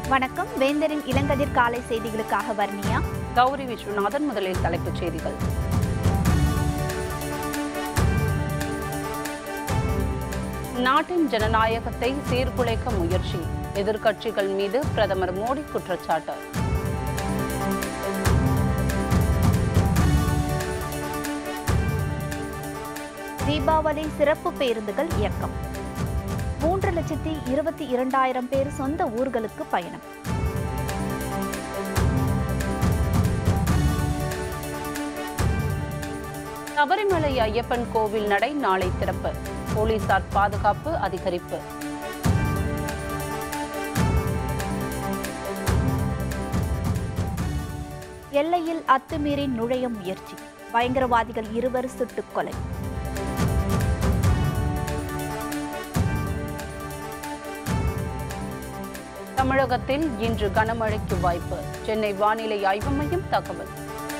வணக்கம் வேந்தரின் இளங்கதிர் காலை செய்திகளுக்காக வர்ணியா கௌரி விஸ்வநாதன் முதலில் தலைப்புச் செய்திகள் நாட்டின் ஜனநாயகத்தை சீர்குலைக்க முயற்சி எதிர்க்கட்சிகள் மீது பிரதமர் மோடி குற்றச்சாட்டு தீபாவளி சிறப்பு பேருந்துகள் இயக்கம் மூன்று லட்சத்தி இருபத்தி இரண்டாயிரம் பேர் சொந்த ஊர்களுக்கு பயணம் சபரிமலை ஐயப்பன் கோவில் நடை நாளை திறப்பு போலீசார் பாதுகாப்பு அதிகரிப்பு எல்லையில் அத்துமீறி நுழைய முயற்சி பயங்கரவாதிகள் இருவர் சுட்டுக் கொலை தமிழகத்தில் இன்று கனமழைக்கு வாய்ப்பு சென்னை வானிலை ஆய்வு மையம் தகவல்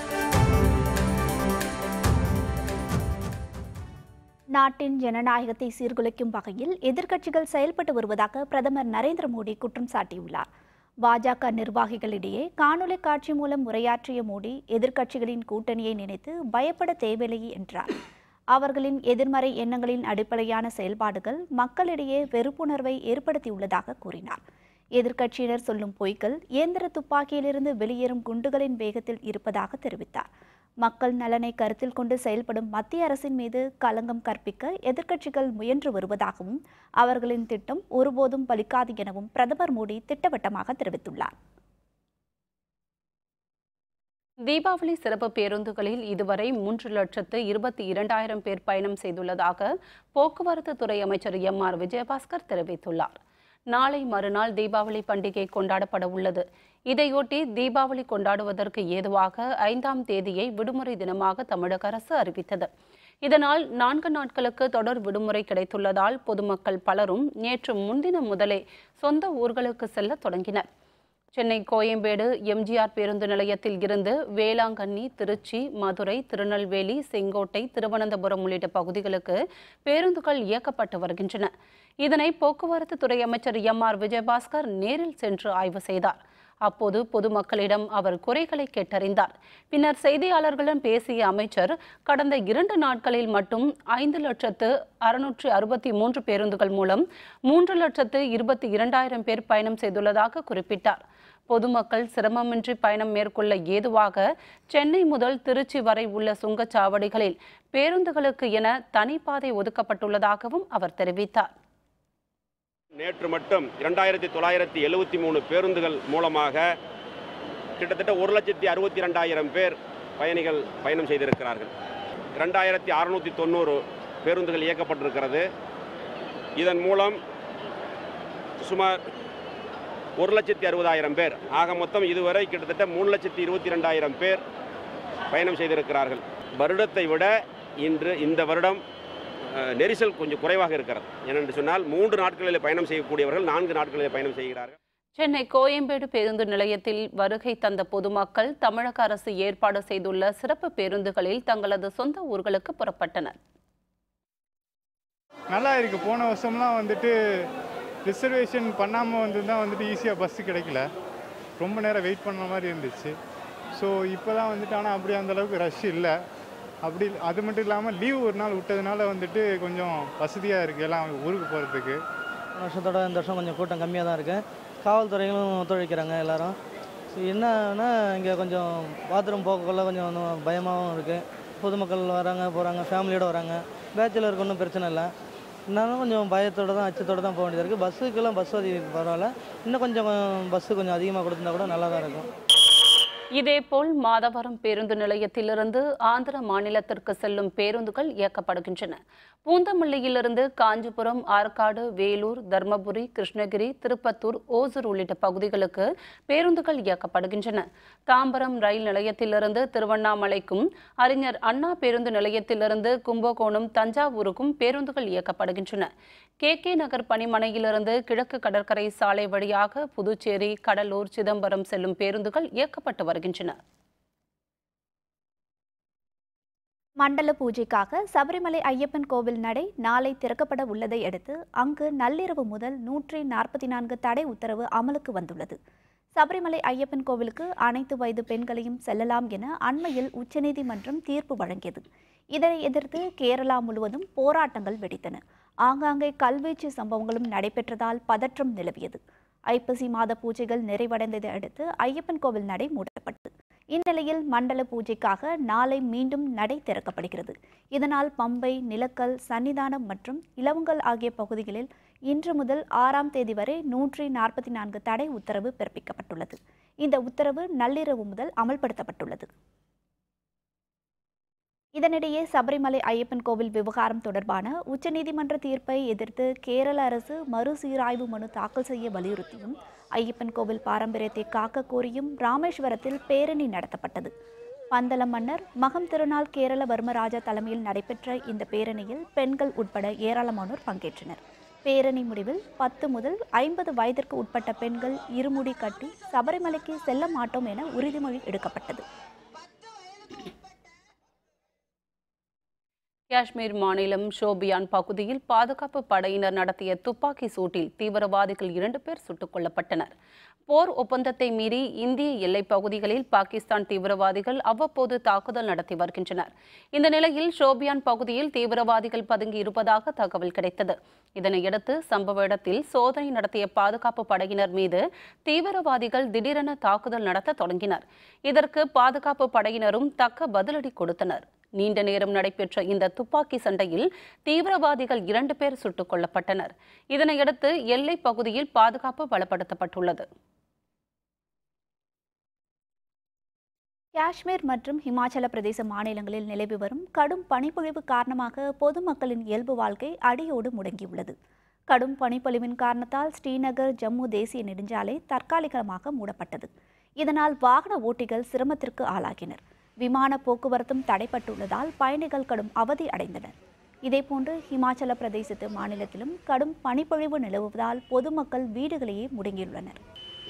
நாட்டின் ஜனநாயகத்தை சீர்குலைக்கும் வகையில் எதிர்க்கட்சிகள் செயல்பட்டு வருவதாக பிரதமர் நரேந்திர மோடி குற்றம் சாட்டியுள்ளார் பாஜக நிர்வாகிகளிடையே காணொலி காட்சி மூலம் உரையாற்றிய மோடி எதிர்க்கட்சிகளின் கூட்டணியை நினைத்து பயப்பட தேவையில்லை என்றார் அவர்களின் எதிர்மறை எண்ணங்களின் அடிப்படையான செயல்பாடுகள் மக்களிடையே வெறுப்புணர்வை ஏற்படுத்தியுள்ளதாக கூறினார் எதிர்க்கட்சியினர் சொல்லும் பொய்கள் இயந்திர துப்பாக்கியிலிருந்து வெளியேறும் குண்டுகளின் வேகத்தில் இருப்பதாக தெரிவித்தார் மக்கள் நலனை கருத்தில் கொண்டு செயல்படும் மத்திய அரசின் மீது களங்கம் கற்பிக்க எதிர்க்கட்சிகள் முயன்று வருவதாகவும் அவர்களின் திட்டம் ஒருபோதும் பலிக்காது எனவும் பிரதமர் மோடி திட்டவட்டமாக தெரிவித்துள்ளார் தீபாவளி சிறப்பு பேருந்துகளில் இதுவரை மூன்று லட்சத்து இருபத்தி இரண்டாயிரம் பேர் பயணம் செய்துள்ளதாக போக்குவரத்து துறை அமைச்சர் எம் ஆர் விஜயபாஸ்கர் தெரிவித்துள்ளார் நாளை மறுநாள் தீபாவளி பண்டிகை கொண்டாடப்பட உள்ளது இதையொட்டி தீபாவளி கொண்டாடுவதற்கு ஏதுவாக ஐந்தாம் தேதியை விடுமுறை தினமாக தமிழக அரசு அறிவித்தது இதனால் நான்கு நாட்களுக்கு தொடர் விடுமுறை கிடைத்துள்ளதால் பொதுமக்கள் பலரும் நேற்று முன்தினம் முதலே சொந்த ஊர்களுக்கு செல்ல தொடங்கினர் சென்னை கோயம்பேடு எம்ஜிஆர் பேருந்து நிலையத்தில் இருந்து வேளாங்கண்ணி திருச்சி மதுரை திருநெல்வேலி செங்கோட்டை திருவனந்தபுரம் உள்ளிட்ட பகுதிகளுக்கு பேருந்துகள் இயக்கப்பட்டு வருகின்றன இதனை போக்குவரத்து துறை அமைச்சர் எம் ஆர் விஜயபாஸ்கர் நேரில் சென்று ஆய்வு செய்தார் அப்போது பொதுமக்களிடம் அவர் குறைகளை கேட்டறிந்தார் பின்னர் செய்தியாளர்களிடம் பேசிய அமைச்சர் கடந்த இரண்டு நாட்களில் மட்டும் ஐந்து லட்சத்து அறுநூற்று அறுபத்தி மூன்று பேருந்துகள் மூலம் மூன்று லட்சத்து இருபத்தி இரண்டாயிரம் பேர் பயணம் செய்துள்ளதாக குறிப்பிட்டார் பொதுமக்கள் சிரமமின்றி பயணம் மேற்கொள்ள ஏதுவாக சென்னை முதல் திருச்சி வரை உள்ள சுங்கச்சாவடிகளில் பேருந்துகளுக்கு என தனிப்பாதை ஒதுக்கப்பட்டுள்ளதாகவும் அவர் தெரிவித்தார் நேற்று மட்டும் இரண்டாயிரத்தி தொள்ளாயிரத்தி எழுபத்தி மூணு பேருந்துகள் மூலமாக கிட்டத்தட்ட ஒரு லட்சத்தி அறுபத்தி ரெண்டாயிரம் பேர் பயணிகள் பயணம் செய்திருக்கிறார்கள் இரண்டாயிரத்தி அறுநூற்றி தொண்ணூறு பேருந்துகள் இயக்கப்பட்டிருக்கிறது இதன் மூலம் சுமார் ஒரு லட்சத்தி அறுபதாயிரம் பேர் ஆக மொத்தம் இதுவரை கிட்டத்தட்ட மூணு லட்சத்தி இருபத்தி ரெண்டாயிரம் பேர் பயணம் செய்திருக்கிறார்கள் வருடத்தை விட இன்று இந்த வருடம் அஹ், நெரிசல் கொஞ்சம் குறைவாக இருக்கிறது ஏனென்று சொன்னால் மூன்று நாட்களில் பயணம் செய்யக்கூடியவர்கள் நான்கு நாட்களில் பயணம் செய்கிறார்கள் சென்னை கோயம்பேடு பேருந்து நிலையத்தில் வருகை தந்த பொதுமக்கள் தமிழக அரசு ஏற்பாடு செய்துள்ள சிறப்பு பேருந்துகளில் தங்களது சொந்த ஊர்களுக்கு புறப்பட்டனர் நல்லா இருக்குது போன வருஷம்லாம் வந்துட்டு ரிசர்வேஷன் பண்ணாமல் வந்து தான் வந்துட்டு ஈஸியாக பஸ்ஸு கிடைக்கல ரொம்ப நேரம் வெயிட் பண்ண மாதிரி இருந்துச்சு ஸோ இப்போ தான் வந்துட்டு ஆனால் அப்படி அந்த அளவுக்கு ரஷ் இல்லை அப்படி அது மட்டும் இல்லாமல் லீவ் ஒரு நாள் விட்டதுனால வந்துட்டு கொஞ்சம் வசதியாக இருக்குது எல்லாம் ஊருக்கு போகிறதுக்கு போன வருஷத்தோட இந்த வருஷம் கொஞ்சம் கூட்டம் கம்மியாக தான் இருக்குது காவல்துறைகளும் ஒத்துழைக்கிறாங்க எல்லாரும் ஸோ என்னன்னா இங்கே கொஞ்சம் பாத்ரூம் போகக்குள்ள கொஞ்சம் இன்னும் பயமாகவும் இருக்குது பொதுமக்கள் வராங்க போகிறாங்க ஃபேமிலியோடு வராங்க பேச்சுலருக்கு ஒன்றும் பிரச்சனை இல்லை இருந்தாலும் கொஞ்சம் பயத்தோட தான் அச்சத்தோட தான் போக வேண்டியதாக இருக்குது பஸ்ஸுக்கெல்லாம் பஸ் வசதி பரவாயில்ல இன்னும் கொஞ்சம் பஸ்ஸு கொஞ்சம் அதிகமாக கொடுத்துருந்தா கூட நல்லா தான் இருக்கும் இதேபோல் மாதவரம் பேருந்து நிலையத்திலிருந்து ஆந்திர மாநிலத்திற்கு செல்லும் பேருந்துகள் இயக்கப்படுகின்றன பூந்தமல்லியிலிருந்து காஞ்சிபுரம் ஆற்காடு வேலூர் தர்மபுரி கிருஷ்ணகிரி திருப்பத்தூர் ஓசூர் உள்ளிட்ட பகுதிகளுக்கு பேருந்துகள் இயக்கப்படுகின்றன தாம்பரம் ரயில் நிலையத்திலிருந்து திருவண்ணாமலைக்கும் அறிஞர் அண்ணா பேருந்து நிலையத்திலிருந்து கும்பகோணம் தஞ்சாவூருக்கும் பேருந்துகள் இயக்கப்படுகின்றன கே கே நகர் பணிமனையிலிருந்து கிழக்கு கடற்கரை சாலை வழியாக புதுச்சேரி கடலூர் சிதம்பரம் செல்லும் பேருந்துகள் இயக்கப்பட்டு வருகின்றன மண்டல பூஜைக்காக சபரிமலை ஐயப்பன் கோவில் நடை நாளை திறக்கப்பட உள்ளதை அடுத்து அங்கு நள்ளிரவு முதல் நூற்றி நாற்பத்தி நான்கு தடை உத்தரவு அமலுக்கு வந்துள்ளது சபரிமலை ஐயப்பன் கோவிலுக்கு அனைத்து வயது பெண்களையும் செல்லலாம் என அண்மையில் உச்சநீதிமன்றம் தீர்ப்பு வழங்கியது இதனை எதிர்த்து கேரளா முழுவதும் போராட்டங்கள் வெடித்தன ஆங்காங்கே கல்வீச்சு சம்பவங்களும் நடைபெற்றதால் பதற்றம் நிலவியது ஐப்பசி மாத பூஜைகள் நிறைவடைந்ததை அடுத்து ஐயப்பன் கோவில் நடை மூடப்பட்டது இந்நிலையில் மண்டல பூஜைக்காக நாளை மீண்டும் நடை திறக்கப்படுகிறது இதனால் பம்பை நிலக்கல் சன்னிதானம் மற்றும் இலவங்கல் ஆகிய பகுதிகளில் இன்று முதல் ஆறாம் தேதி வரை நூற்றி நாற்பத்தி நான்கு தடை உத்தரவு பிறப்பிக்கப்பட்டுள்ளது இந்த உத்தரவு நள்ளிரவு முதல் அமல்படுத்தப்பட்டுள்ளது இதனிடையே சபரிமலை ஐயப்பன் கோவில் விவகாரம் தொடர்பான உச்சநீதிமன்ற தீர்ப்பை எதிர்த்து கேரள அரசு மறுசீராய்வு மனு தாக்கல் செய்ய வலியுறுத்தியும் ஐயப்பன் கோவில் பாரம்பரியத்தை காக்க கோரியும் ராமேஸ்வரத்தில் பேரணி நடத்தப்பட்டது பந்தளம் மன்னர் மகம் திருநாள் கேரள வர்மராஜா தலைமையில் நடைபெற்ற இந்த பேரணியில் பெண்கள் உட்பட ஏராளமானோர் பங்கேற்றனர் பேரணி முடிவில் பத்து முதல் ஐம்பது வயதிற்கு உட்பட்ட பெண்கள் இருமுடி கட்டி சபரிமலைக்கு செல்ல மாட்டோம் என உறுதிமொழி எடுக்கப்பட்டது காஷ்மீர் மாநிலம் ஷோபியான் பகுதியில் பாதுகாப்பு படையினர் நடத்திய துப்பாக்கி சூட்டில் தீவிரவாதிகள் இரண்டு பேர் சுட்டுக் கொல்லப்பட்டனர் போர் ஒப்பந்தத்தை மீறி இந்திய எல்லைப் பகுதிகளில் பாகிஸ்தான் தீவிரவாதிகள் அவ்வப்போது தாக்குதல் நடத்தி வருகின்றனர் இந்த நிலையில் ஷோபியான் பகுதியில் தீவிரவாதிகள் பதுங்கி இருப்பதாக தகவல் கிடைத்தது இதனையடுத்து சம்பவ இடத்தில் சோதனை நடத்திய பாதுகாப்பு படையினர் மீது தீவிரவாதிகள் திடீரென தாக்குதல் நடத்த தொடங்கினர் இதற்கு பாதுகாப்பு படையினரும் தக்க பதிலடி கொடுத்தனர் நீண்ட நேரம் நடைபெற்ற இந்த துப்பாக்கி சண்டையில் தீவிரவாதிகள் இரண்டு பேர் சுட்டுக் கொல்லப்பட்டனர் இதனையடுத்து எல்லைப் பகுதியில் பாதுகாப்பு பலப்படுத்தப்பட்டுள்ளது காஷ்மீர் மற்றும் ஹிமாச்சல பிரதேச மாநிலங்களில் நிலவி வரும் கடும் பனிப்பொழிவு காரணமாக பொதுமக்களின் இயல்பு வாழ்க்கை அடியோடு முடங்கியுள்ளது கடும் பனிப்பொழிவின் காரணத்தால் ஸ்ரீநகர் ஜம்மு தேசிய நெடுஞ்சாலை தற்காலிகமாக மூடப்பட்டது இதனால் வாகன ஓட்டிகள் சிரமத்திற்கு ஆளாகினர் விமான போக்குவரத்தும் தடைப்பட்டுள்ளதால் பயணிகள் கடும் அவதி அடைந்தனர் இதேபோன்று ஹிமாச்சல பிரதேசத்து மாநிலத்திலும் கடும் பனிப்பொழிவு நிலவுவதால் பொதுமக்கள் வீடுகளையே முடங்கியுள்ளனர்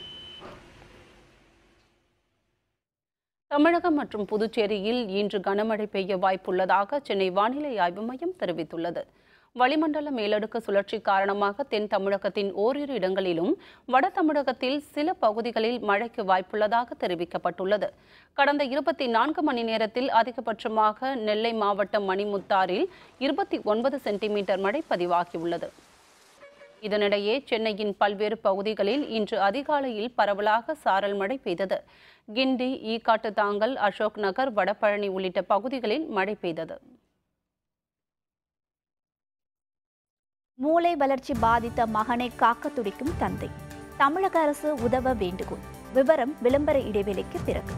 தமிழகம் மற்றும் புதுச்சேரியில் இன்று கனமழை பெய்ய வாய்ப்புள்ளதாக சென்னை வானிலை ஆய்வு மையம் தெரிவித்துள்ளது வளிமண்டல மேலடுக்கு சுழற்சி காரணமாக தென் தமிழகத்தின் ஓரிரு இடங்களிலும் வட தமிழகத்தில் சில பகுதிகளில் மழைக்கு வாய்ப்புள்ளதாக தெரிவிக்கப்பட்டுள்ளது கடந்த இருபத்தி நான்கு மணி நேரத்தில் அதிகபட்சமாக நெல்லை மாவட்டம் மணிமுத்தாறில் இருபத்தி ஒன்பது சென்டிமீட்டர் மழை பதிவாகியுள்ளது இதனிடையே சென்னையின் பல்வேறு பகுதிகளில் இன்று அதிகாலையில் பரவலாக சாரல் மழை பெய்தது கிண்டி ஈக்காட்டு தாங்கல் அசோக் நகர் வடபழனி உள்ளிட்ட பகுதிகளில் மழை பெய்தது மூளை வளர்ச்சி பாதித்த மகனை காக்க துடிக்கும் தந்தை தமிழக அரசு உதவ வேண்டுகோள் விவரம் விளம்பர இடைவேளைக்கு பிறகு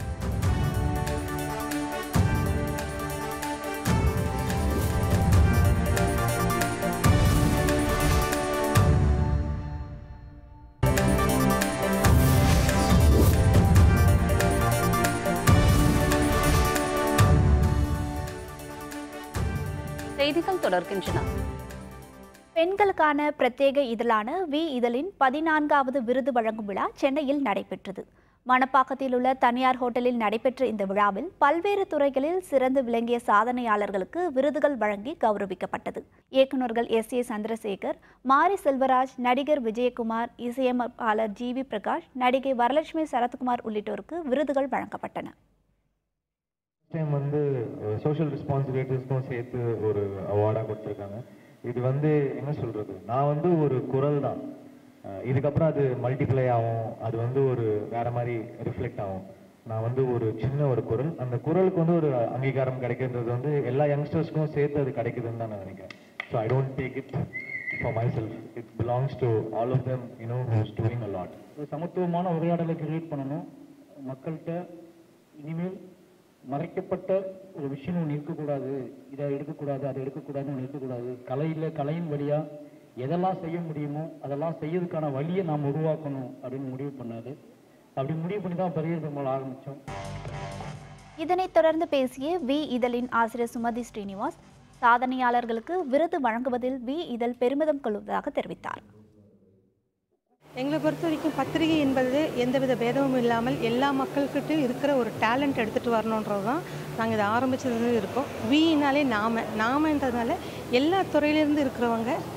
செய்திகள் தொடர்கின்றன பெண்களுக்கான பிரத்யேக இதழான வி இதழின் பதினான்காவது விருது வழங்கும் விழா சென்னையில் நடைபெற்றது மணப்பாக்கத்தில் உள்ள தனியார் ஹோட்டலில் நடைபெற்ற இந்த விழாவில் பல்வேறு துறைகளில் சிறந்து விளங்கிய சாதனையாளர்களுக்கு விருதுகள் வழங்கி கௌரவிக்கப்பட்டது இயக்குநர்கள் எஸ் ஏ சந்திரசேகர் மாரி செல்வராஜ் நடிகர் விஜயகுமார் இசையமைப்பாளர் ஜி வி பிரகாஷ் நடிகை வரலட்சுமி சரத்குமார் உள்ளிட்டோருக்கு விருதுகள் வழங்கப்பட்டன டைம் வந்து சோஷியல் ரெஸ்பான்சிபிலிட்டிஸ்க்கும் சேர்த்து ஒரு அவார்டாக கொடுத்துருக்காங்க இது வந்து என்ன சொல்றது நான் வந்து ஒரு குரல் தான் அஹ் இதுக்கப்புறம் அது மல்டிப்ளை ஆகும் அது வந்து ஒரு வேற மாதிரி ரிஃப்ளெக்ட் ஆகும் நான் வந்து ஒரு சின்ன ஒரு குரல் அந்த குரலுக்கு வந்து ஒரு அங்கீகாரம் கிடைக்கின்றது வந்து எல்லா யங்ஸ்டர்ஸ்க்கும் சேர்த்து அது கிடைக்குதுன்னு தான் நான் நினைக்கிறேன் so I don't take it for myself it belongs to all of them you know who's doing a lot ஒரு சமத்துவமான உரையாடலை கிரியேட் பண்ணணும் மக்கள்கிட்ட இனிமேல் மறைக்கப்பட்ட ஒரு விஷயம் ஒன்று இருக்கக்கூடாது இதை எடுக்கக்கூடாது அதை எடுக்கக்கூடாதுன்னு ஒன்று இருக்கக்கூடாது கலையில் கலையின் வழியாக எதெல்லாம் செய்ய முடியுமோ அதெல்லாம் செய்யறதுக்கான வழியை நாம் உருவாக்கணும் அப்படின்னு முடிவு பண்ணாரு அப்படி முடிவு பண்ணி தான் பெரிய பெருமாள் ஆரம்பித்தோம் இதனைத் தொடர்ந்து பேசிய வி இதழின் ஆசிரியர் சுமதி ஸ்ரீனிவாஸ் சாதனையாளர்களுக்கு விருது வழங்குவதில் வி இதழ் பெருமிதம் கொள்வதாக தெரிவித்தார் எங்களை பொறுத்த வரைக்கும் பத்திரிகை என்பது எந்தவித பேதமும் இல்லாமல் எல்லா மக்கள்கிட்டையும் இருக்கிற ஒரு டேலண்ட் எடுத்துகிட்டு வரணுன்றது தான் நாங்கள் இதை ஆரம்பிச்சதுலேருந்து இருக்கோம் வீனாலே நாம நாமன்றதுனால எல்லா துறையிலேருந்து இருக்கிறவங்க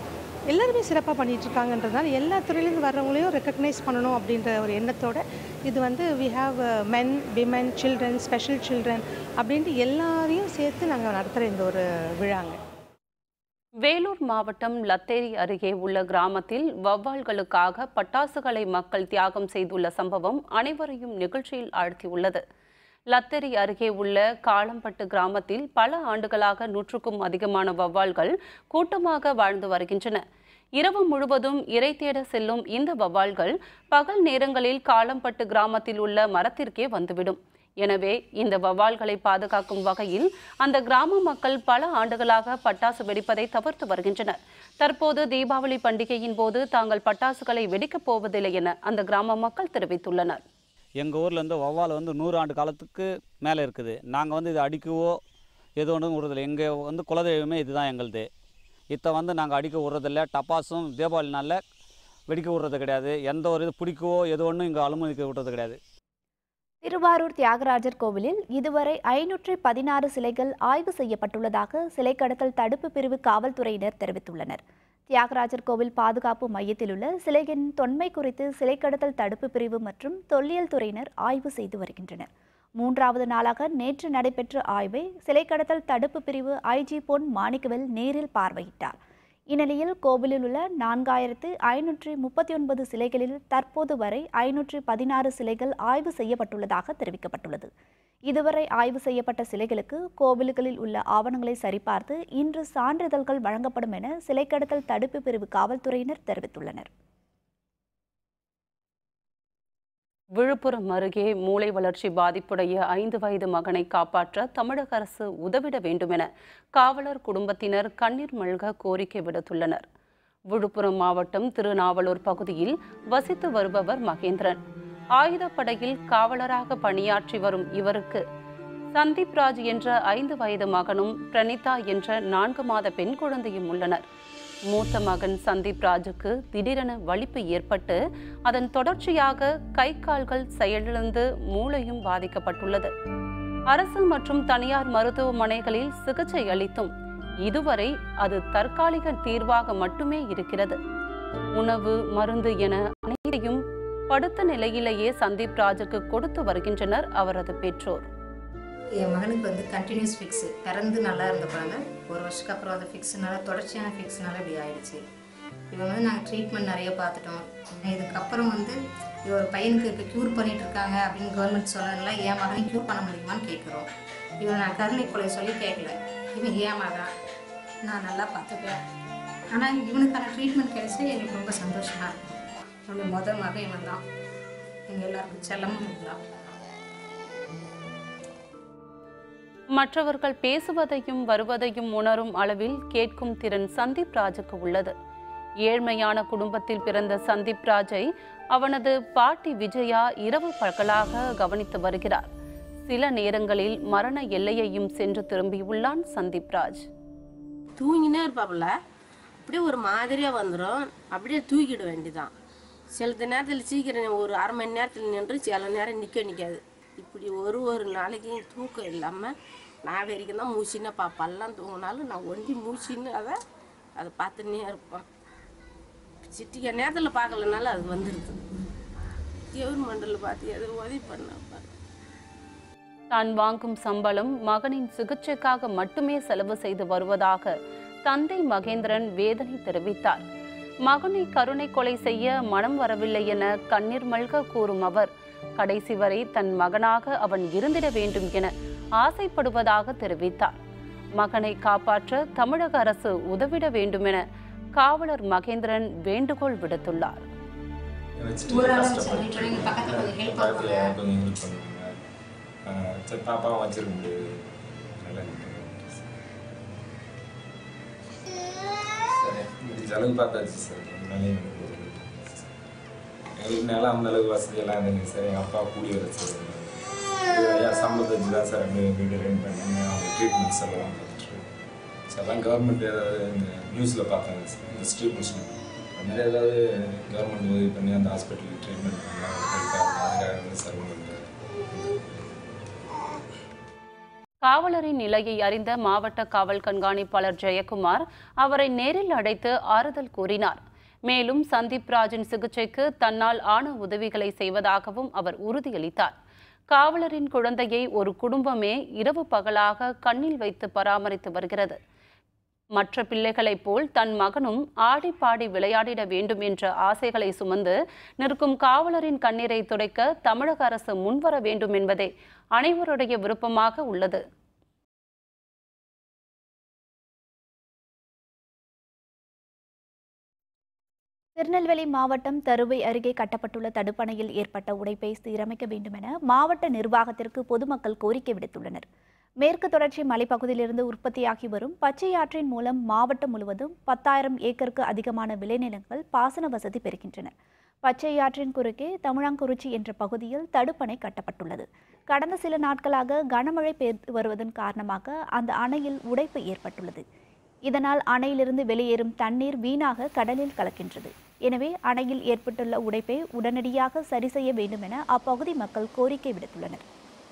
எல்லாருமே சிறப்பாக பண்ணிட்டு இருக்காங்கன்றதுனால எல்லா துறையிலேருந்து வர்றவங்களையும் ரெக்கக்னைஸ் பண்ணணும் அப்படின்ற ஒரு எண்ணத்தோட இது வந்து we have men women children special children அப்படின்ட்டு எல்லாரையும் சேர்த்து நாங்கள் நடத்துகிற இந்த ஒரு விழாங்க வேலூர் மாவட்டம் லத்தேரி அருகே உள்ள கிராமத்தில் வவ்வால்களுக்காக பட்டாசுகளை மக்கள் தியாகம் செய்துள்ள சம்பவம் அனைவரையும் நிகழ்ச்சியில் ஆழ்த்தியுள்ளது லத்தேரி அருகே உள்ள காளம்பட்டு கிராமத்தில் பல ஆண்டுகளாக நூற்றுக்கும் அதிகமான வவ்வால்கள் கூட்டமாக வாழ்ந்து வருகின்றன இரவு முழுவதும் இரை தேட செல்லும் இந்த வவ்வால்கள் பகல் நேரங்களில் காளம்பட்டு கிராமத்தில் உள்ள மரத்திற்கே வந்துவிடும் எனவே இந்த வவ்வால்களை பாதுகாக்கும் வகையில் அந்த கிராம மக்கள் பல ஆண்டுகளாக பட்டாசு வெடிப்பதை தவிர்த்து வருகின்றனர் தற்போது தீபாவளி பண்டிகையின் போது தாங்கள் பட்டாசுகளை வெடிக்கப் போவதில்லை என அந்த கிராம மக்கள் தெரிவித்துள்ளனர் எங்கள் ஊரில் வந்து வௌவால் வந்து நூறு ஆண்டு காலத்துக்கு மேலே இருக்குது நாங்கள் வந்து இதை அடிக்கவோ எது ஒன்றும் விடுறதில்ல எங்கள் வந்து குலதெய்வமே இதுதான் எங்களுது இதை வந்து நாங்கள் அடிக்க விட்றதில்ல டப்பாசும் தீபாவளி நாளில் வெடிக்க விட்றது கிடையாது எந்த ஒரு இது பிடிக்கவோ எது ஒன்றும் இங்கே அனுமதிக்க விட்றது கிடையாது திருவாரூர் தியாகராஜர் கோவிலில் இதுவரை ஐநூற்றி பதினாறு சிலைகள் ஆய்வு செய்யப்பட்டுள்ளதாக சிலை கடத்தல் தடுப்பு பிரிவு காவல்துறையினர் தெரிவித்துள்ளனர் தியாகராஜர் கோவில் பாதுகாப்பு மையத்தில் உள்ள சிலையின் தொன்மை குறித்து சிலை கடத்தல் தடுப்பு பிரிவு மற்றும் தொல்லியல் துறையினர் ஆய்வு செய்து வருகின்றனர் மூன்றாவது நாளாக நேற்று நடைபெற்ற ஆய்வை சிலை கடத்தல் தடுப்பு பிரிவு ஐஜி பொன் மாணிக்கவேல் நேரில் பார்வையிட்டார் இந்நிலையில் கோவிலில் உள்ள நான்காயிரத்து ஐநூற்றி முப்பத்தி ஒன்பது சிலைகளில் தற்போது வரை ஐநூற்றி பதினாறு சிலைகள் ஆய்வு செய்யப்பட்டுள்ளதாக தெரிவிக்கப்பட்டுள்ளது இதுவரை ஆய்வு செய்யப்பட்ட சிலைகளுக்கு கோவில்களில் உள்ள ஆவணங்களை சரிபார்த்து இன்று சான்றிதழ்கள் வழங்கப்படும் என சிலை கடத்தல் தடுப்பு பிரிவு காவல்துறையினர் தெரிவித்துள்ளனர் விழுப்புரம் அருகே மூளை வளர்ச்சி பாதிப்புடைய ஐந்து வயது மகனை காப்பாற்ற தமிழக அரசு உதவிட வேண்டுமென காவலர் குடும்பத்தினர் கண்ணீர் மல்க கோரிக்கை விடுத்துள்ளனர் விழுப்புரம் மாவட்டம் திருநாவலூர் பகுதியில் வசித்து வருபவர் மகேந்திரன் ஆயுதப்படையில் காவலராக பணியாற்றி வரும் இவருக்கு சந்தீப் ராஜ் என்ற ஐந்து வயது மகனும் பிரணிதா என்ற நான்கு மாத பெண் குழந்தையும் உள்ளனர் மூத்த மகன் சந்தீப் ராஜுக்கு திடீரென வலிப்பு ஏற்பட்டு அதன் தொடர்ச்சியாக கை கால்கள் செயலிழந்து மூளையும் பாதிக்கப்பட்டுள்ளது அரசு மற்றும் தனியார் மருத்துவமனைகளில் சிகிச்சை அளித்தும் இதுவரை அது தற்காலிக தீர்வாக மட்டுமே இருக்கிறது உணவு மருந்து என அனைத்தையும் படுத்த நிலையிலேயே சந்தீப் ராஜுக்கு கொடுத்து வருகின்றனர் அவரது பெற்றோர் என் மகனுக்கு வந்து கண்டினியூஸ் ஃபிக்ஸு பிறந்து நல்லா இருந்த குழந்தை ஒரு வருஷத்துக்கு அப்புறம் அது ஃபிக்ஸ்னால தொடர்ச்சியான ஃபிக்ஸ்னால இப்படி ஆயிடுச்சு இவங்க வந்து நாங்கள் ட்ரீட்மெண்ட் நிறைய பார்த்துட்டோம் இதுக்கப்புறம் வந்து ஒரு பையனுக்கு இப்போ க்யூர் பண்ணிட்டு இருக்காங்க அப்படின்னு கவர்மெண்ட் சொல்லல என் மகனையும் க்யூர் பண்ண முடியுமான்னு கேட்குறோம் இவன் நான் கருணை கொலை சொல்லி கேட்கல இவன் ஏன் மகன் நான் நல்லா பார்த்துப்பேன் ஆனால் இவனுக்கான ட்ரீட்மெண்ட் கிடைச்சா எனக்கு ரொம்ப சந்தோஷமாக இருக்கும் என்னுடைய முதல் மகன் இவன் தான் எங்கள் எல்லாருக்கும் செல்லமும் இருந்தான் மற்றவர்கள் பேசுவதையும் வருவதையும் உணரும் அளவில் கேட்கும் திறன் சந்தீப் ராஜுக்கு உள்ளது ஏழ்மையான குடும்பத்தில் பிறந்த சந்தீப் ராஜை அவனது பாட்டி விஜயா இரவு பகலாக கவனித்து வருகிறார் சில நேரங்களில் மரண எல்லையையும் சென்று திரும்பியுள்ளான் சந்தீப் ராஜ் தூங்கினே இருப்பாப்புல அப்படியே ஒரு மாதிரியாக வந்துடும் அப்படியே தூக்கிட வேண்டியதான் சில நேரத்தில் சீக்கிரம் ஒரு அரை மணி நேரத்தில் நின்று சில நேரம் நிற்க நிற்காது இப்படி ஒரு ஒரு நாளைக்கும் தூக்கம் இல்லாமல் நான் வரைக்கும் தான் மூச்சின்னு பாப்பெல்லாம் தூங்கினாலும் நான் ஒண்டி மூச்சின்னு அதை அதை பார்த்துன்னே இருப்பேன் சிட்டிக்க நேரத்தில் பார்க்கலனால அது வந்துடுது கவர்மெண்டில் பார்த்து எது உதவி பண்ண தான் வாங்கும் சம்பளம் மகனின் சிகிச்சைக்காக மட்டுமே செலவு செய்து வருவதாக தந்தை மகேந்திரன் வேதனை தெரிவித்தார் மகனை கருணை கொலை செய்ய மனம் வரவில்லை என கண்ணீர் மல்க கூறும் அவர் கடைசி வரை தன் மகனாக அவன் இருந்திட வேண்டும் என ஆசைப்படுவதாக தெரிவித்தார் மகனை காப்பாற்ற தமிழக அரசு உதவிட வேண்டுமென காவலர் மகேந்திரன் வேண்டுகோள் விடுத்துள்ளார் வச்சுட்டு கஷ்டப்பட்டு பக்கத்தில் கொஞ்சம் ஹெல்ப் பண்ணுங்க ஆஹ் சரி பாப்பாவும் வச்சிருக்க முடியாது நல்லா சரி முடிஞ்ச அளவுக்கு பார்த்தாச்சு சார் அதனால எனக்கு ஒரு எங்களுக்கு நிலம் அந்த அளவுக்கு வசதியெல்லாம் இருந்துங்க சார் எங்கள் அப்பா கூலி வர சார் ஐயா சம்பளத்தை வச்சு தான் சார் ரெண்டு வீடு ரெண்ட் பண்ணி அவங்க ட்ரீட்மெண்ட்ஸ் எல்லாம் பார்த்துட்டு சார் எல்லாம் கவர்மெண்ட் ஏதாவது இந்த நியூஸில் பார்த்தாங்க சார் இந்த ஸ்ட்ரீட் மிஷின் அது மாதிரி ஏதாவது கவர்மெண்ட் உதவி பண்ணி அந்த ஹாஸ்பிட்டலுக்கு ட்ரீட்மெண்ட் பண்ணலாம் ஹெல்ப் ஆகும் அதுக்காக தான் சார் உங்களுக்கு காவலரின் நிலையை அறிந்த மாவட்ட காவல் கண்காணிப்பாளர் ஜெயக்குமார் அவரை நேரில் அழைத்து ஆறுதல் கூறினார் மேலும் சந்தீப் ராஜின் சிகிச்சைக்கு தன்னால் ஆன உதவிகளை செய்வதாகவும் அவர் உறுதியளித்தார் காவலரின் குழந்தையை ஒரு குடும்பமே இரவு பகலாக கண்ணில் வைத்து பராமரித்து வருகிறது மற்ற பிள்ளைகளைப் போல் தன் மகனும் ஆடி பாடி விளையாடிட வேண்டும் என்ற ஆசைகளை சுமந்து நிற்கும் காவலரின் கண்ணீரை துடைக்க தமிழக அரசு முன்வர வேண்டும் என்பதே அனைவருடைய விருப்பமாக உள்ளது திருநெல்வேலி மாவட்டம் தருவை அருகே கட்டப்பட்டுள்ள தடுப்பணையில் ஏற்பட்ட உடைப்பை சீரமைக்க வேண்டும் என மாவட்ட நிர்வாகத்திற்கு பொதுமக்கள் கோரிக்கை விடுத்துள்ளனர் மேற்கு தொடர்ச்சி மலைப்பகுதியிலிருந்து உற்பத்தியாகி வரும் பச்சை ஆற்றின் மூலம் மாவட்டம் முழுவதும் பத்தாயிரம் ஏக்கருக்கு அதிகமான விளைநிலங்கள் பாசன வசதி பெறுகின்றன பச்சை ஆற்றின் குறுக்கே தமிழாங்குறிச்சி என்ற பகுதியில் தடுப்பணை கட்டப்பட்டுள்ளது கடந்த சில நாட்களாக கனமழை பெய்து வருவதன் காரணமாக அந்த அணையில் உடைப்பு ஏற்பட்டுள்ளது இதனால் அணையிலிருந்து வெளியேறும் தண்ணீர் வீணாக கடலில் கலக்கின்றது எனவே அணையில் ஏற்பட்டுள்ள உடைப்பை உடனடியாக சரி செய்ய வேண்டும் என அப்பகுதி மக்கள் கோரிக்கை விடுத்துள்ளனர்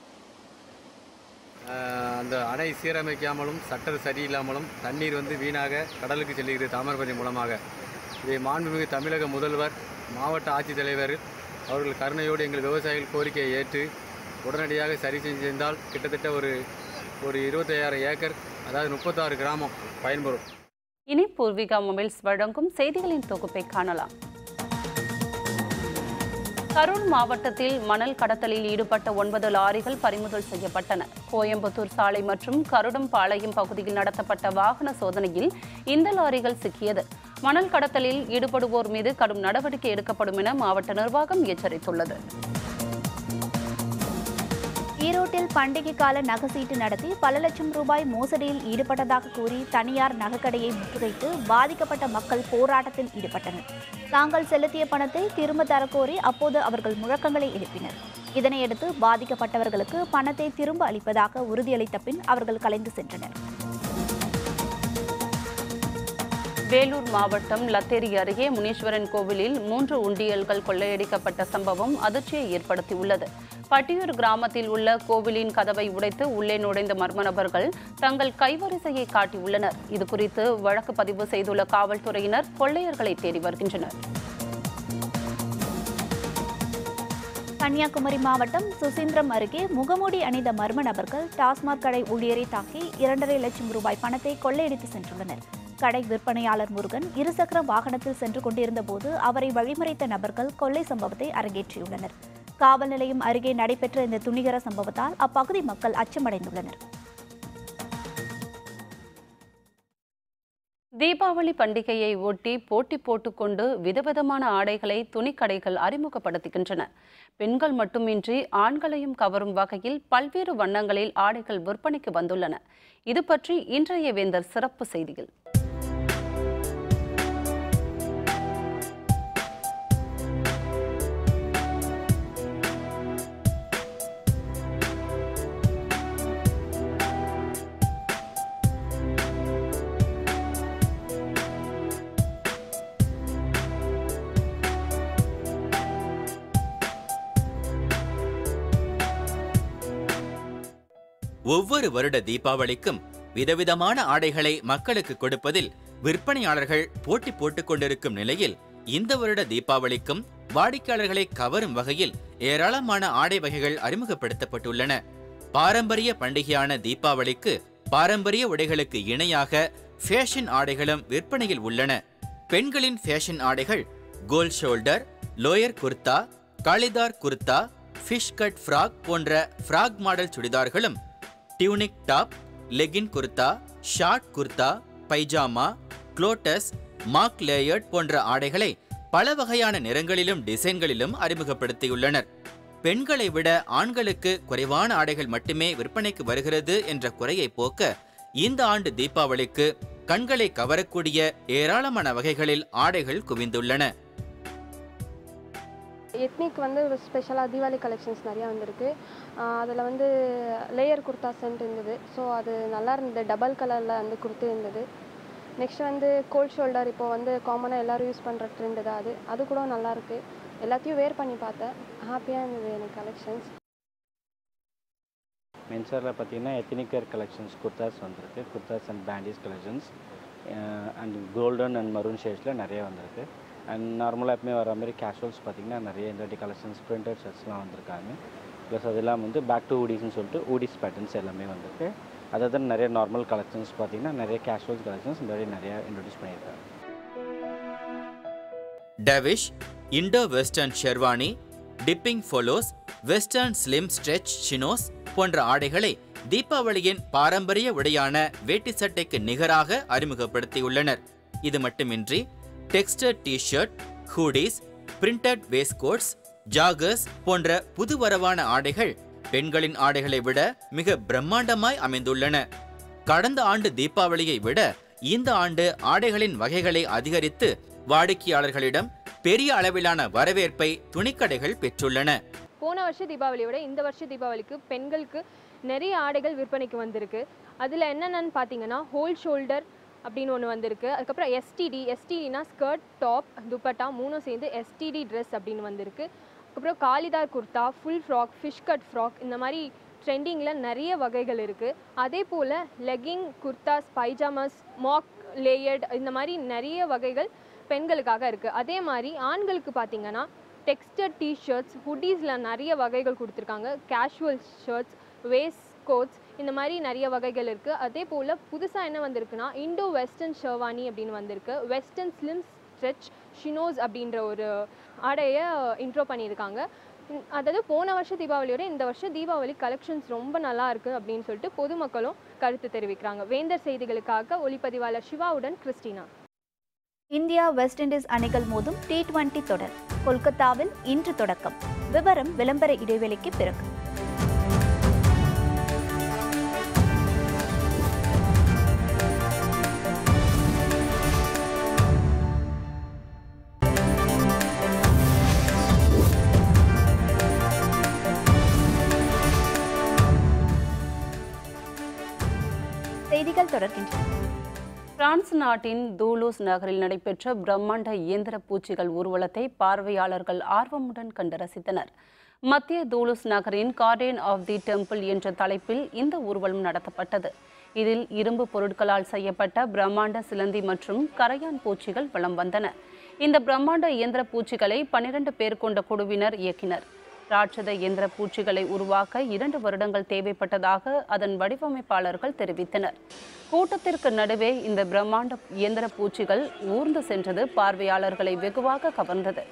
ஆஹ் அந்த அணை சீரமைக்காமலும் சட்டர் சரியில்லாமலும் தண்ணீர் வந்து வீணாக கடலுக்கு செல்கிறது தாமிரபரணி மூலமாக இதை மாண்புமிகு தமிழக முதல்வர் மாவட்ட ஆட்சித்தலைவர் அவர்கள் கருணையோடு எங்கள் விவசாயிகள் கோரிக்கையை ஏற்று உடனடியாக சரி செஞ்சிருந்தால் கிட்டத்தட்ட ஒரு ஒரு இருபத்தையாயிரம் ஏக்கர் அதாவது முப்பத்தாறு கிராமம் பயன்பெறும் இனி பூர்விகா மொபைல்ஸ் வழங்கும் செய்திகளின் தொகுப்பை காணலாம் கரூர் மாவட்டத்தில் மணல் கடத்தலில் ஈடுபட்ட ஒன்பது லாரிகள் பறிமுதல் செய்யப்பட்டன கோயம்புத்தூர் சாலை மற்றும் கருடம்பாளையம் பகுதியில் நடத்தப்பட்ட வாகன சோதனையில் இந்த லாரிகள் சிக்கியது மணல் கடத்தலில் ஈடுபடுவோர் மீது கடும் நடவடிக்கை எடுக்கப்படும் என மாவட்ட நிர்வாகம் எச்சரித்துள்ளது ஈரோட்டில் பண்டிகை கால நகைசீட்டு நடத்தி பல லட்சம் ரூபாய் மோசடியில் ஈடுபட்டதாக கூறி தனியார் நகைக்கடையை முற்றுகைத்து பாதிக்கப்பட்ட மக்கள் போராட்டத்தில் ஈடுபட்டனர் தாங்கள் செலுத்திய பணத்தை திரும்ப தரக்கோரி அப்போது அவர்கள் முழக்கங்களை எழுப்பினர் இதனையடுத்து பாதிக்கப்பட்டவர்களுக்கு பணத்தை திரும்ப அளிப்பதாக உறுதியளித்த பின் அவர்கள் கலைந்து சென்றனர் வேலூர் மாவட்டம் லத்தேரி அருகே முனீஸ்வரன் கோவிலில் மூன்று உண்டியல்கள் கொள்ளையடிக்கப்பட்ட சம்பவம் அதிர்ச்சியை ஏற்படுத்தியுள்ளது பட்டியூர் கிராமத்தில் உள்ள கோவிலின் கதவை உடைத்து உள்ளே நுழைந்த மர்ம நபர்கள் தங்கள் கைவரிசையை காட்டியுள்ளனர் இதுகுறித்து வழக்கு பதிவு செய்துள்ள காவல்துறையினர் கொள்ளையர்களை தேடி வருகின்றனர் கன்னியாகுமரி மாவட்டம் சுசீந்திரம் அருகே முகமூடி அணிந்த மர்ம நபர்கள் டாஸ்மாக் கடை ஊழியரை தாக்கி இரண்டரை லட்சம் ரூபாய் பணத்தை கொள்ளையடித்து சென்றுள்ளனர் கடை விற்பனையாளர் முருகன் இருசக்கர வாகனத்தில் சென்று கொண்டிருந்த போது அவரை வழிமறைத்த நபர்கள் கொள்ளை சம்பவத்தை அரங்கேற்றியுள்ளனர் காவல் நிலையம் அருகே நடைபெற்ற இந்த துணிகர சம்பவத்தால் அப்பகுதி மக்கள் அச்சமடைந்துள்ளனர் தீபாவளி பண்டிகையை ஒட்டி போட்டி போட்டுக்கொண்டு விதவிதமான ஆடைகளை துணிக்கடைகள் அறிமுகப்படுத்துகின்றன பெண்கள் மட்டுமின்றி ஆண்களையும் கவரும் வகையில் பல்வேறு வண்ணங்களில் ஆடைகள் விற்பனைக்கு வந்துள்ளன இது பற்றி இன்றைய வேந்தர் சிறப்பு செய்தியில் ஒவ்வொரு வருட தீபாவளிக்கும் விதவிதமான ஆடைகளை மக்களுக்கு கொடுப்பதில் விற்பனையாளர்கள் போட்டி போட்டுக் கொண்டிருக்கும் நிலையில் இந்த வருட தீபாவளிக்கும் வாடிக்கையாளர்களை கவரும் வகையில் ஏராளமான ஆடை வகைகள் அறிமுகப்படுத்தப்பட்டுள்ளன பாரம்பரிய பண்டிகையான தீபாவளிக்கு பாரம்பரிய உடைகளுக்கு இணையாக ஃபேஷன் ஆடைகளும் விற்பனையில் உள்ளன பெண்களின் ஃபேஷன் ஆடைகள் cold shoulder lower kurta kalidar kurta fish cut frock போன்ற ஃப்ராக் மாடல் சுடிதார்களும் tunic top legging kurta short kurta pyjama culottes mock layered போன்ற ஆடைகளை பல வகையான நிறங்களிலும் டிசைன்களிலும் அறிமுகப்படுத்தியுள்ளனர் பெண்களை விட ஆண்களுக்கு குறைவான ஆடைகள் மட்டுமே விற்பனைக்கு வருகிறது என்ற குறையை போக்க இந்த ஆண்டு தீபாவளிக்கு கண்களை கவரக்கூடிய ஏராளமான வகைகளில் ஆடைகள் குவிந்துள்ளன எத்னிக் வந்து ஒரு ஸ்பெஷலாக தீபாவளி கலெக்ஷன்ஸ் நிறையா வந்திருக்கு அதில் வந்து லேயர் குர்தா சென்ட் இருந்தது ஸோ அது நல்லா இருந்தது டபுள் கலரில் வந்து குர்த்தி இருந்தது நெக்ஸ்ட் வந்து கோல்ட் ஷோல்டர் இப்போ வந்து காமனாக எல்லோரும் யூஸ் பண்ணுற ட்ரெண்டு தான் அது அது கூட நல்லா இருக்கு எல்லாத்தையும் வேர் பண்ணி பார்த்தேன் ஹாப்பியாக இருந்தது எனக்கு கலெக்ஷன்ஸ் மென்ஸ்வேரில் பார்த்தீங்கன்னா எத்தனிக் வேர் கலெக்ஷன்ஸ் குர்தாஸ் வந்திருக்கு குர்தாஸ் அண்ட் பேண்டிஸ் collections and golden and maroon ஷேட்ஸில் நிறைய வந்திருக்கு அண்ட் நார்மலாக எப்பவுமே வர மாதிரி கேஷுவல்ஸ் பார்த்தீங்கன்னா நிறைய இந்த வாட்டி கலெக்ஷன்ஸ் பிரிண்டட் ஷர்ட்ஸ்லாம் வந்திருக்காங்க ப்ளஸ் அது இல்லாமல் வந்து பேக் டு ஊடிஸ்னு சொல்லிட்டு ஊடிஸ் பேட்டர்ன்ஸ் எல்லாமே வந்திருக்கு அதை தான் நிறைய நார்மல் கலெக்ஷன்ஸ் பார்த்தீங்கன்னா நிறைய கேஷுவல்ஸ் கலெக்ஷன்ஸ் இந்த வாட்டி நிறையா இன்ட்ரடியூஸ் பண்ணியிருக்காங்க டவிஷ் இண்டோ வெஸ்டர்ன் ஷெர்வானி டிப்பிங் ஃபோலோஸ் வெஸ்டர்ன் ஸ்லிம் ஸ்ட்ரெச் ஷினோஸ் போன்ற ஆடைகளை தீபாவளியின் பாரம்பரிய உடையான வேட்டி சட்டைக்கு நிகராக அறிமுகப்படுத்தியுள்ளனர் இது மட்டுமின்றி டெக்ஸ்டர் T shirt hoodies printed waistcoats joggers போன்ற புதுவரவான ஆடைகள் பெண்களின் ஆடைகளை விட மிக பிரம்மாண்டமாய் அமைந்துள்ளன கடந்த ஆண்டு தீபாவளியை விட இந்த ஆண்டு ஆடைகளின் வகைகளை அதிகரித்து வாடிக்கையாளர்களிடம் பெரிய அளவிலான வரவேற்பை துணிக்கடைகள் பெற்றுள்ளன போன வருஷ தீபாவளியோட இந்த வருஷ தீபாவளிக்கு பெண்களுக்கு நிறைய ஆடைகள் விற்பனைக்கு வந்திருக்கு அதில் என்னென்னு பார்த்தீங்கன்னா ஹோல் ஷோல்டர் அப்படின்னு ஒன்று வந்திருக்கு அதுக்கப்புறம் எஸ்டிடி எஸ்டிடினா ஸ்கர்ட் டாப் துப்பட்டா மூணும் சேர்ந்து எஸ்டிடி ட்ரெஸ் அப்படின்னு வந்திருக்கு அதுக்கப்புறம் kalidar kurta full frock fish cut frock இந்த மாதிரி ட்ரெண்டிங்கில் நிறைய வகைகள் இருக்குது அதே போல் legging kurtas pyjamas mock layered இந்த மாதிரி நிறைய வகைகள் பெண்களுக்காக இருக்குது அதே மாதிரி ஆண்களுக்கு பார்த்தீங்கன்னா டெக்ஸ்டர் டிஷர்ட்ஸ் ஹுட்டீஸில் நிறைய வகைகள் கொடுத்துருக்காங்க கேஷுவல் ஷர்ட்ஸ் வேஸ்ட் கோட்ஸ் இந்த மாதிரி நிறைய வகைகள் இருக்குது அதே போல் புதுசாக என்ன வந்திருக்குன்னா இண்டோ வெஸ்டர்ன் ஷெர்வானி அப்படின்னு வந்திருக்கு வெஸ்டர்ன் ஸ்லிம் ஸ்ட்ரெச் ஷினோஸ் அப்படின்ற ஒரு ஆடையை இன்ட்ரோ பண்ணியிருக்காங்க உம், அதாவது போன வருஷம் தீபாவளியோட இந்த வருஷம் தீபாவளி கலெக்ஷன்ஸ் ரொம்ப நல்லா இருக்குது அப்படின்னு சொல்லிட்டு பொதுமக்களும் கருத்து தெரிவிக்கிறாங்க வேந்தர் செய்திகளுக்காக ஒளிப்பதிவாளர் சிவாவுடன் கிறிஸ்டினா இந்தியா வெஸ்ட் இண்டீஸ் அணிகள் மோதும் டி டுவெண்டி தொடர் கொல்கத்தாவில் இன்று தொடக்கம் விவரம் விளம்பர இடைவெளிக்கு பிறகு செய்திகள் தொடர்கின்றன பிரான்ஸ் நாட்டின் தூலூஸ் நகரில் நடைபெற்ற பிரம்மாண்ட இயந்திர பூச்சிகள் ஊர்வலத்தை பார்வையாளர்கள் ஆர்வமுடன் கண்டு ரசித்தனர் மத்திய தூலூஸ் நகரின் கார்டேன் ஆஃப் தி டெம்பிள் என்ற தலைப்பில் இந்த ஊர்வலம் நடத்தப்பட்டது இதில் இரும்பு பொருட்களால் செய்யப்பட்ட பிரம்மாண்ட சிலந்தி மற்றும் கரையான் பூச்சிகள் வலம் வந்தன இந்த பிரம்மாண்ட இயந்திர பூச்சிகளை பன்னிரண்டு பேர் கொண்ட குழுவினர் இயக்கினர் ராட்சத இயந்திர பூச்சிகளை உருவாக்க இரண்டு வருடங்கள் தேவைப்பட்டதாக அதன் வடிவமைப்பாளர்கள் தெரிவித்தனர் கூட்டத்திற்கு நடுவே இந்த பிரம்மாண்ட இயந்திர பூச்சிகள் ஊர்ந்து சென்றது பார்வையாளர்களை வெகுவாக கவர்ந்தது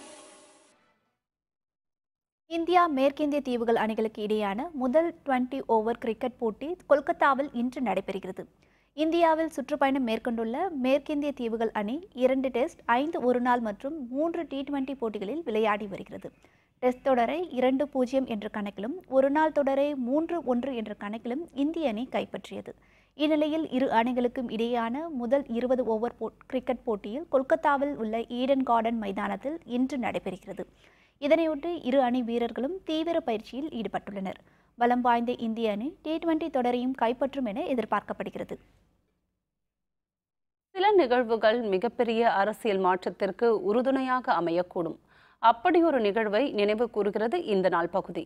இந்தியா மேற்கிந்திய தீவுகள் அணிகளுக்கு இடையான முதல் டுவெண்டி ஓவர் கிரிக்கெட் போட்டி கொல்கத்தாவில் இன்று நடைபெறுகிறது இந்தியாவில் சுற்றுப்பயணம் மேற்கொண்டுள்ள மேற்கிந்திய தீவுகள் அணி இரண்டு டெஸ்ட் ஐந்து ஒருநாள் மற்றும் மூன்று டி டுவெண்டி போட்டிகளில் விளையாடி வருகிறது டெஸ்ட் தொடரை இரண்டு பூஜ்ஜியம் என்ற கணக்கிலும் ஒருநாள் தொடரை மூன்று ஒன்று என்ற கணக்கிலும் இந்திய அணி கைப்பற்றியது இந்நிலையில் இரு அணிகளுக்கும் இடையேயான முதல் இருபது ஓவர் போ கிரிக்கெட் போட்டியில் கொல்கத்தாவில் உள்ள ஈடன் கார்டன் மைதானத்தில் இன்று நடைபெறுகிறது இதனையொட்டி இரு அணி வீரர்களும் தீவிர பயிற்சியில் ஈடுபட்டுள்ளனர் பலம் வாய்ந்த இந்திய அணி டி டுவெண்டி தொடரையும் கைப்பற்றும் என எதிர்பார்க்கப்படுகிறது சில நிகழ்வுகள் மிகப்பெரிய அரசியல் மாற்றத்திற்கு உறுதுணையாக அமையக்கூடும் அப்படி ஒரு நிகழ்வை நினைவு கூறுகிறது இந்த நாள் பகுதி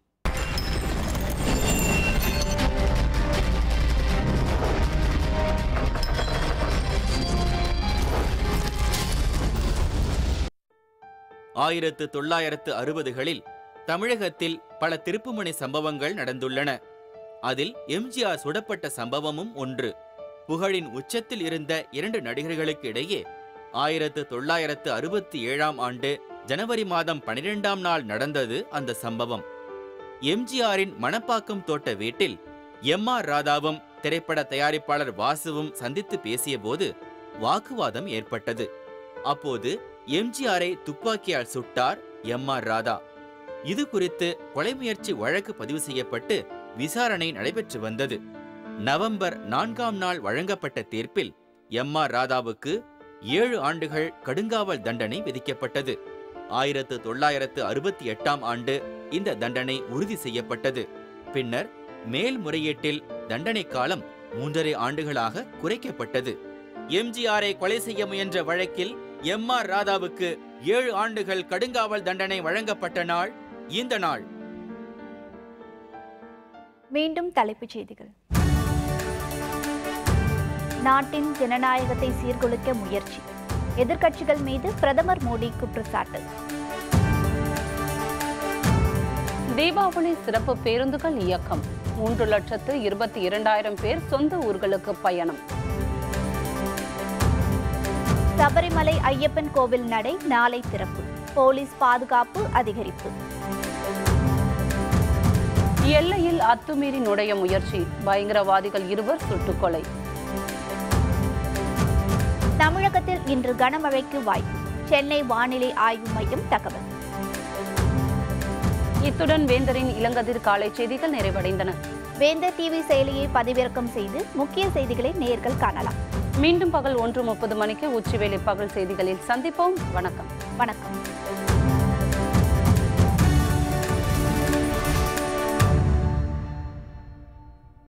ஆயிரத்து தொள்ளாயிரத்து அறுபதுகளில் தமிழகத்தில் பல திருப்புமுனை சம்பவங்கள் நடந்துள்ளன அதில் எம்ஜிஆர் சுடப்பட்ட சம்பவமும் ஒன்று புகழின் உச்சத்தில் இருந்த இரண்டு நடிகர்களுக்கு இடையே ஆயிரத்து தொள்ளாயிரத்து அறுபத்தி ஏழாம் ஆண்டு ஜனவரி மாதம் பனிரெண்டாம் நாள் நடந்தது அந்த சம்பவம் எம்ஜிஆரின் மணப்பாக்கம் தோட்ட வீட்டில் எம் ஆர் ராதாவும் திரைப்பட தயாரிப்பாளர் வாசுவும் சந்தித்து பேசியபோது வாக்குவாதம் ஏற்பட்டது அப்போது எம்ஜிஆரை துப்பாக்கியால் சுட்டார் எம் ஆர் ராதா இது குறித்து கொலை முயற்சி வழக்கு பதிவு செய்யப்பட்டு விசாரணை நடைபெற்று வந்தது நவம்பர் நான்காம் நாள் வழங்கப்பட்ட தீர்ப்பில் எம் ஆர் ராதாவுக்கு ஏழு ஆண்டுகள் கடுங்காவல் தண்டனை விதிக்கப்பட்டது ஆயிரத்து தொள்ளாயிரத்து அறுபத்தி எட்டாம் ஆண்டு இந்த தண்டனை உறுதி செய்யப்பட்டது பின்னர் மேல்முறையீட்டில் தண்டனை காலம் மூன்றரை ஆண்டுகளாக குறைக்கப்பட்டது எம்ஜிஆரை கொலை செய்ய முயன்ற வழக்கில் எம் ஆர் ராதாவுக்கு ஏழு ஆண்டுகள் கடுங்காவல் தண்டனை வழங்கப்பட்ட நாள் இந்த நாள் மீண்டும் தலைப்புச் செய்திகள் நாட்டின் ஜனநாயகத்தை சீர்குலைக்க முயற்சி எதிர்க்கட்சிகள் மீது பிரதமர் மோடி குற்றச்சாட்டு தீபாவளி சிறப்பு பேருந்துகள் இயக்கம் மூன்று லட்சத்து இருபத்தி இரண்டாயிரம் பேர் சொந்த ஊர்களுக்கு பயணம் சபரிமலை ஐயப்பன் கோவில் நடை நாளை திறப்பு போலீஸ் பாதுகாப்பு அதிகரிப்பு எல்லையில் அத்துமீறி நுழைய முயற்சி பயங்கரவாதிகள் இருவர் சுட்டுக்கொலை தமிழகத்தில் இன்று கனமழைக்கு வாய்ப்பு சென்னை வானிலை ஆய்வு மையம் தகவல் இத்துடன் வேந்தரின் இளங்கதிர் காலை செய்திகள் நிறைவடைந்தன வேந்தர் டிவி செயலியை பதிவிறக்கம் செய்து முக்கிய செய்திகளை நேர்கள் காணலாம் மீண்டும் பகல் ஒன்று முப்பது மணிக்கு உச்சிவேளை பகல் செய்திகளில் சந்திப்போம் வணக்கம் வணக்கம்